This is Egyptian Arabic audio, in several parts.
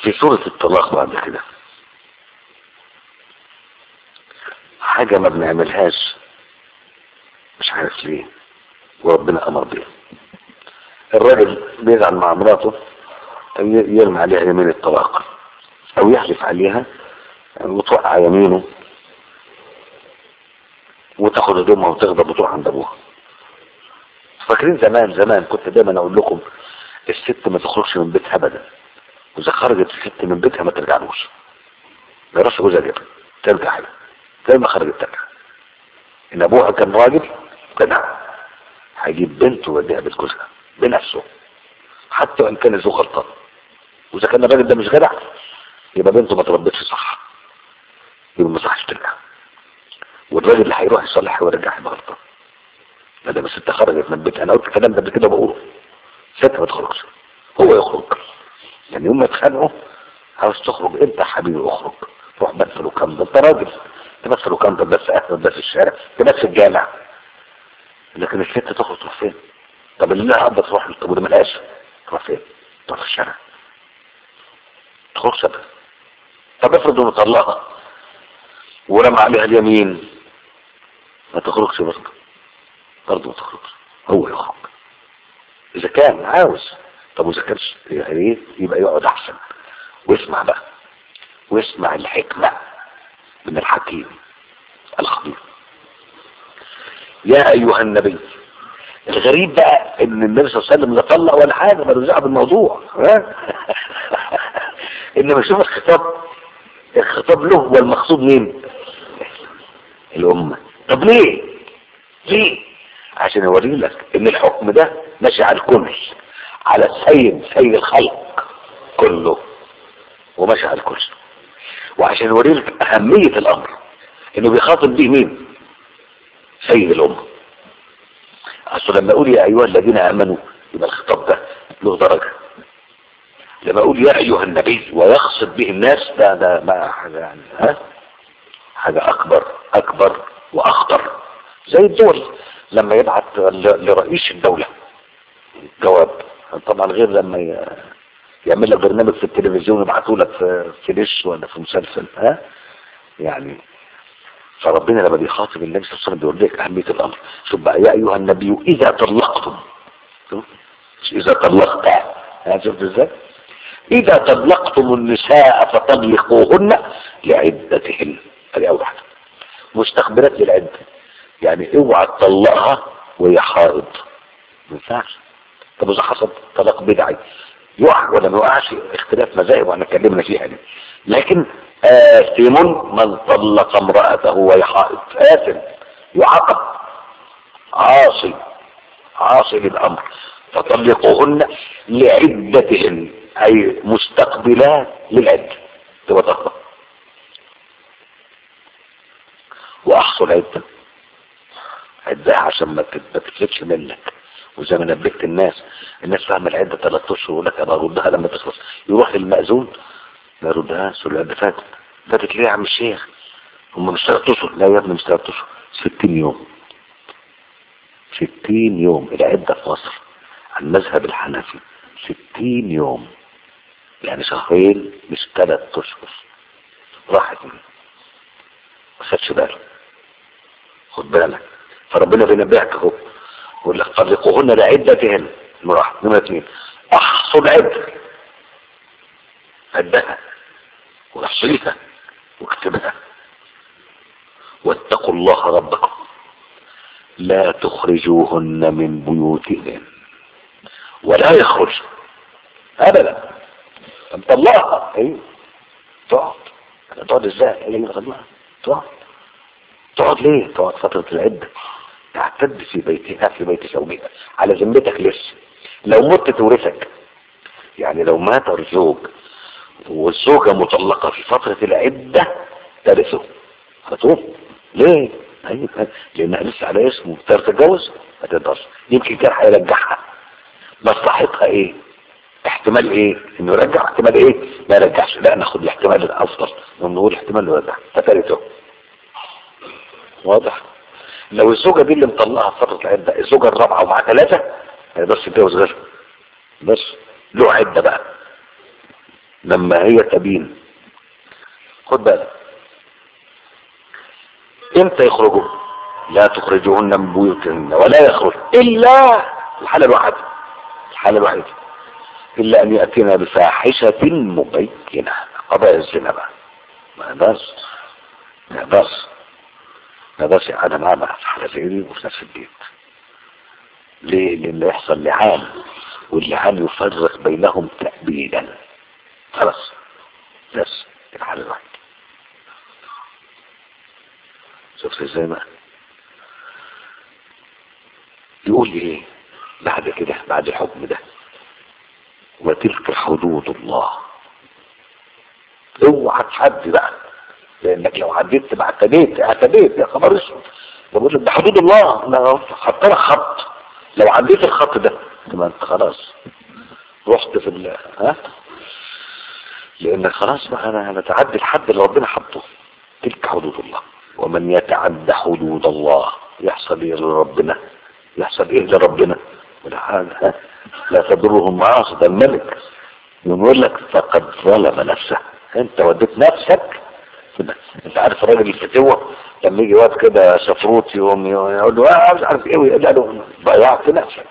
في سورة الطلاق بعد كده حاجة ما بنعملهاش مش عارف ليه وربنا أمر بيها الراجل بيزعل مع مراته يرمي عليها يمين الطلاق أو يحلف عليها وتوقع يمينه وتاخد هدومها وتغضب وتروح عند ابوها فاكرين زمان زمان كنت دايما اقول لكم الست ما تخرجش من بيتها ابدا واذا خرجت الست من بيتها ما ترجعلوش ما يروحش جوزها جبل ترجع له زي ما خرجت ترجع ان ابوها كان راجل جدع هيجيب بنته ويوديها بيت جوزها بنفسه حتى وان كان ذو غلطان واذا كان الراجل ده مش جدع يبقى بنته ما تربتش صح يبقى ما صحش ترجع والراجل اللي هيروح يصلح ويرجع يبقى غلطان ما دام الست خرجت من البيت انا قلت الكلام ده قبل كده بقوله ست ما تخرجش هو يخرج يعني يوم ما يتخانقوا عاوز تخرج انت يا حبيبي اخرج روح مثل وكم ده انت راجل تمثل وكم ده بس اهل بس الشارع تمثل الجامع لكن الست تخرج تروح فين طب اللي لها قدر تروح طب وده ملهاش تروح فين تروح في الشارع تخرج سبب طب افرض انه طلقها ورمى عليها اليمين ما تخرجش برضه برضه ما تخرجش هو يخرج اذا كان عاوز طب واذا كانش يعني يبقى يقعد احسن واسمع بقى واسمع الحكمة من الحكيم الخبير يا ايها النبي الغريب بقى ان النبي صلى الله عليه وسلم لا طلق ولا حاجه ملوش دعوه بالموضوع ها انما شوف الخطاب الخطاب له والمقصود مين الامه طب ليه ليه عشان يوري لك ان الحكم ده ماشي على الكل على السيد سيد الخلق كله وماشي على الكل وعشان يوري لك اهميه الامر انه بيخاطب به مين سيد الامه اصل لما اقول يا ايها الذين امنوا يبقى الخطاب ده له درجه لما اقول يا ايها النبي ويقصد به الناس ده ده ما حاجه يعني ها حاجه اكبر اكبر واخطر زي الدول لما يبعت ل- لرئيس الدوله جواب طبعا غير لما ي- يعمل لك برنامج في التلفزيون يبعته لك في في دش ولا في مسلسل ها يعني فربنا لما بيخاطب النبي صلى الله عليه وسلم بيقول لك اهميه الامر شوف بقى يا ايها النبي اذا طلقتم شوف مش اذا طلقت ها شفت ازاي اذا طلقتم النساء فطلقوهن لعدتهن هذه اول حاجه مستقبلات للعده يعني اوعى تطلقها وهي حائض ما ينفعش طب اذا حصل طلاق بدعي يقع ولا ما يقعش اختلاف مذاهب واحنا اتكلمنا فيها دي لكن آثم من طلق امرأته وهي حائض آثم يعاقب عاصي عاصي للأمر فطلقوهن لعدتهن أي مستقبلات للعدة تبقى تطلق وأحصل عدة عدها عشان ما تت- ما تفلتش منك وزي ما نبهت الناس الناس فاهمه العده ثلاث اشهر يقول لك انا اردها لما تخلص يروح للمأذون ما يردهاش يقول له العده فاتت فاتت ليه يا عم الشيخ هم مش ثلاث اشهر لا يا ابني مش ثلاث اشهر 60 يوم 60 يوم العده في مصر على المذهب الحنفي 60 يوم يعني شهرين مش ثلاث اشهر راحت منه ما خدش باله خد بالك فربنا بينبهك اهو يقول لك طلقوهن لعدتهن المرأة نمرة اثنين احصوا العدة عدها واحصيها واكتبها واتقوا الله ربكم لا تخرجوهن من بيوتهن ولا يخرج ابدا نطلقها ايوه تقعد تقعد ازاي هي اللي غلطها تقعد تقعد ليه تقعد فترة العدة تعتد في بيتها في بيت زوجها على ذمتك لسه لو مت تورثك يعني لو مات الزوج والزوجة مطلقة في فترة العدة ترثه هتروح ليه؟ أيوة لأنها لسه على اسمه تقدر تتجوز ما تقدرش يمكن كان هيرجعها مصلحتها ايه؟ احتمال ايه؟ انه يرجع احتمال ايه؟ ما يرجعش لا ناخد الاحتمال الافضل ونقول احتمال يرجع فترثه واضح؟ لو الزوجة دي اللي مطلعها في فترة العدة الزوجة الرابعة ومعاها ثلاثة ما يقدرش يتجوز غيرها بس له عدة بقى لما هي تبين خد بالك امتى يخرجوا لا تخرجوهن من بيوتهن ولا يخرج الا الحالة الواحدة الحالة الوحيدة الا ان يأتينا بفاحشة مبينة قضايا الزنا بقى ما بس ما بس ما بس قاعدة معانا في حالة زي دي وفي نفس البيت ليه؟ لان يحصل لعان واللعان يفرق بينهم تأبيدا خلاص بس الحالة الواحدة شفت ازاي بقى يقول لي ايه بعد كده بعد الحكم ده وتلك حدود الله اوعى تحدي بقى لانك لو عديت تبقى اعتديت اعتديت يا خبر اسود بقول لك ده حدود الله انا حط لك خط لو عديت الخط ده تبقى انت خلاص رحت في ال ها لان خلاص بقى انا انا تعدي الحد اللي ربنا حطه تلك حدود الله ومن يتعد حدود الله يحصل ايه لربنا يحصل ايه لربنا ولا حاجه لا تضرهم معاصي الملك يقول لك فقد ظلم نفسه انت وديت نفسك كده انت عارف الراجل الفتوة لما يجي وقت كده شفروت يقوم يقول له اه مش عارف ايه ويقول له ضيعت نفسك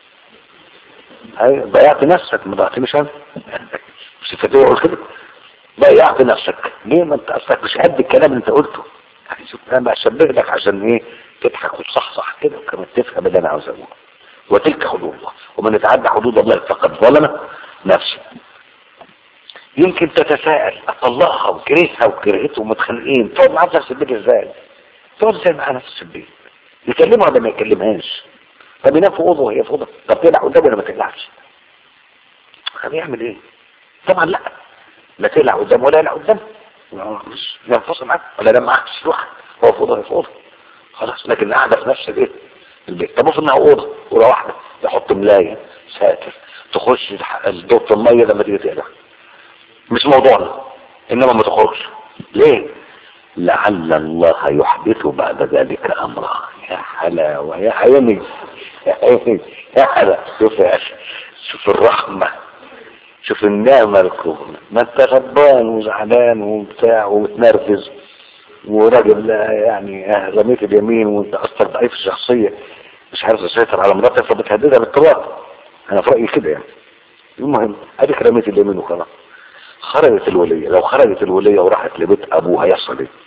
هاي ضيعت نفسك ما ضيعتنيش انا مش الفتوة يقول كده ضيعت نفسك ليه ما انت اصلك مش قد الكلام اللي انت قلته يعني شوف انا بشبه لك عشان ايه تضحك وتصحصح كده وكمان تفهم اللي انا عاوز اقوله وتلك حدود الله ومن يتعدى حدود الله فقد ظلم نفسه يمكن تتساءل اطلقها وكرهها وكرهته ومتخانقين تقعد معاه في نفس البيت ازاي تقعد ازاي معاه نفس البيت يكلمها ولا ما يكلمهاش طب ينام في اوضه وهي في اوضه طب تلع قدامه ولا ما تلعش هنعمل ايه طبعا لا لا تلع قدامه ولا يلع قدامه مش ينفصل معاه ولا ينام معاه مش واحد هو في اوضه وهي في اوضه خلاص لكن قاعده في نفس الايه البيت طب افرض انها اوضه اوضه واحده يحط ملايه ساتر تخش دوره الميه لما تيجي تقلع مش موضوعنا انما ما تخرجش ليه لعل الله يحدث بعد ذلك امرا يا حلاوه يا عيني يا عيني يا حلا شوف يا اخي شوف الرحمه شوف النعمه الكبرى ما انت غضبان وزعلان وبتاع ومتنرفز وراجل يعني رميت اليمين وانت اصلا ضعيف الشخصيه مش عارف تسيطر على مراتك فبتهددها بالطلاق انا في رايي كده يعني المهم اديك رميت اليمين وخلاص خرجت الولية لو خرجت الولية وراحت لبيت ابوها يحصل ايه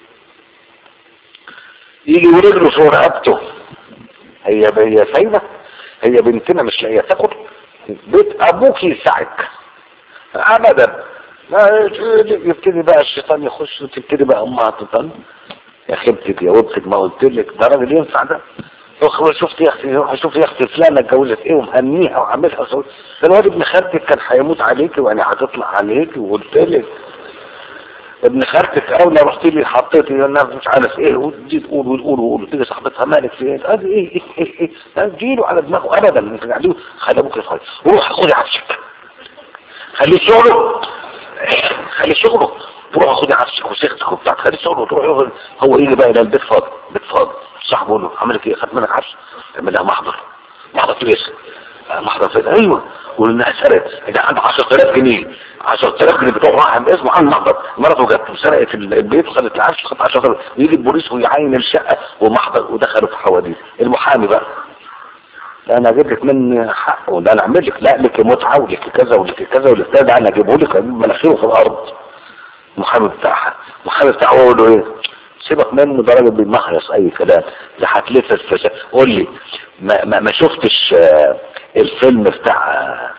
يجي ورجله في رقبته هي هي سايبة هي بنتنا مش لاقيه تاكل بيت ابوك يسعك ابدا ما يبتدي بقى الشيطان يخش وتبتدي بقى امها تطن يا خبتك يا وبتك ما قلت لك ده راجل ينفع ده اخرج شفت يا اختي شوف يا اختي فلانه اتجوزت ايه ومهنيها وعاملها وسوي ده الواد ابن خالتك كان هيموت عليكي وانا هتطلع عليكي وقلت لك ابن خالتك اولى رحت لي حطيت انا مش عارف ايه ودي تقول وتقول وتقول تيجي صاحبتها مالك في ايه ادي ايه ايه ايه ايه تجيله على دماغه ابدا انت قاعدين خلي ابوك يفعل روح خدي عفشك خليه شغله خلي شغله روح خدي عفشك وسيختك وبتاع خلي شغله تروح هو يجي بقى الى البيت فاضي بيت فاضي صاحبه له عملت ايه خدت منك عفش تعمل لها محضر محضر فلوس محضر فين ايوه وانها سرقت اذا عنده 10000 جنيه 10000 جنيه بتوع واحد اسمه عن محضر مرته جت وسرقت البيت وخدت العفش وخدت 10000 ويجي البوليس ويعين الشقه ومحضر ودخلوا في حواديت المحامي بقى لا انا اجيب لك من حق وده انا اعمل لك لا لك متعه ولك كذا ولك كذا ولك كذا انا اجيبه لك اجيب مناخيره في الارض المحامي بتاعها المحامي بتاعه هو له ايه سيبك منه ده راجل بيمهرس اي كلام ده هتلف الفساد قول لي ما, ما, ما شفتش آه الفيلم بتاع آه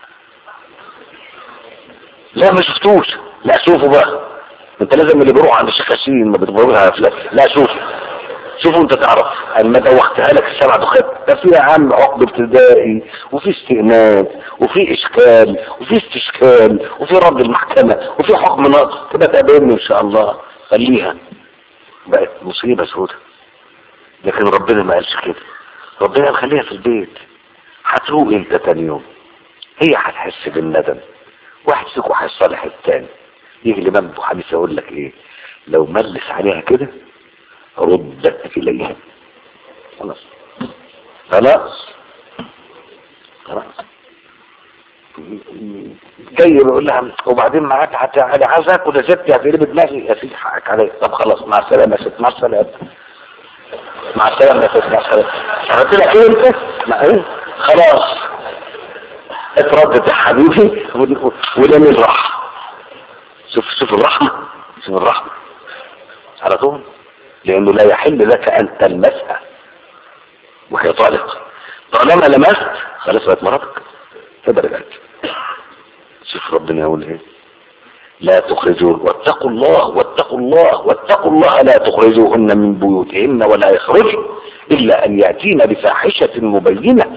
لا ما شفتوش لا شوفوا بقى انت لازم اللي بيروح عند الشيخ ياسين ما بتبروها افلام لا شوف شوفوا انت تعرف انا دوختها لك السبع دخات ده فيها عام عقد ابتدائي وفي استئناف وفي اشكال وفي استشكال وفي رد المحكمة وفي حكم ناقض تبقى تقابلني ان شاء الله خليها بقت مصيبة سودة لكن ربنا ما قالش كده ربنا قال خليها في البيت هتروق انت تاني يوم هي هتحس بالندم واحد فيكم هيصالح التاني يجي الامام ابو حنيفه يقول لك ايه لو ملس عليها كده ردت اليها خلاص خلاص خلاص جاي بيقول لها وبعدين معاك حتى انا عايز اكل يا ستي هتقلب دماغي يا سيدي حقك عليا طب خلاص مع السلامه يا ست مع السلامه مع السلامه يا ست مع السلامه قلت لك ايه انت؟ ما ايه خلاص اتردد يا حبيبي ولمن راح شوف شوف الرحمه شوف الرحمه على طول لانه لا يحل لك ان تلمسها وهي طالق طالما لمست خلاص بقت مراتك كده رجعت شوف ربنا يقول ايه لا تخرجون واتقوا الله واتقوا الله واتقوا الله لا تخرجوهن من بيوتهن ولا يخرجن الا ان ياتين بفاحشه مبينه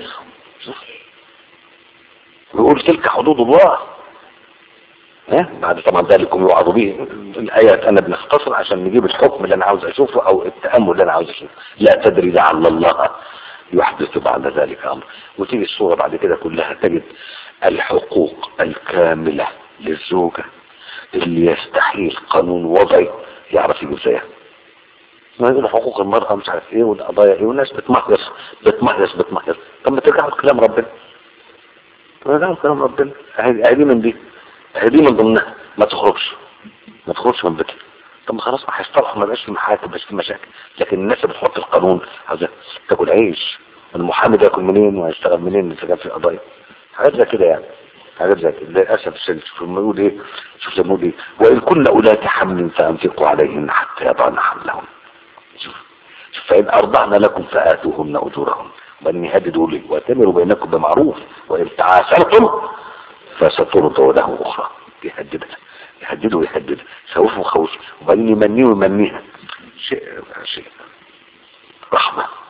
يقول تلك حدود الله ها بعد طبعا ذلكم يوعظ به الايات انا بنختصر عشان نجيب الحكم اللي انا عاوز اشوفه او التامل اللي انا عاوز اشوفه لا تدري لعل الله يحدث بعد ذلك امر وتيجي الصوره بعد كده كلها تجد الحقوق الكامله للزوجه اللي يستحيل قانون وضعي يعرف يجيب زيها ما يقول حقوق المرأة مش عارف ايه والقضايا ايه والناس بتمهرس بتمهرس بتمهرس طب ما ترجعوا لكلام ربنا ترجعوا لكلام ربنا اهي دي من دي اهي دي من ضمنها ما تخرجش ما تخرجش من بيتك طب ما خلاص ما هيصطلحوا ما بقاش في محاكم بس في مشاكل لكن الناس اللي بتحط القانون عاوزة تاكل عيش المحامي ده ياكل منين وهيشتغل منين اذا كان في قضايا حاجات زي كده يعني حاجات زي كده للاسف الشديد شوف لما يقول ايه شوف لما يقول ايه وان كن اولاد حمل فانفقوا عليهن حتى يضعن حملهن شوف شوف فان ارضعن لكم فاتوهن اجورهن وان يهددوا لي واتمروا بينكم بمعروف وان تعاسرتم فسترضوا له اخرى يهددها يهدده ويهدد خوف وخوف وبعدين يمنيه ويمنيها شيء شيء رحمه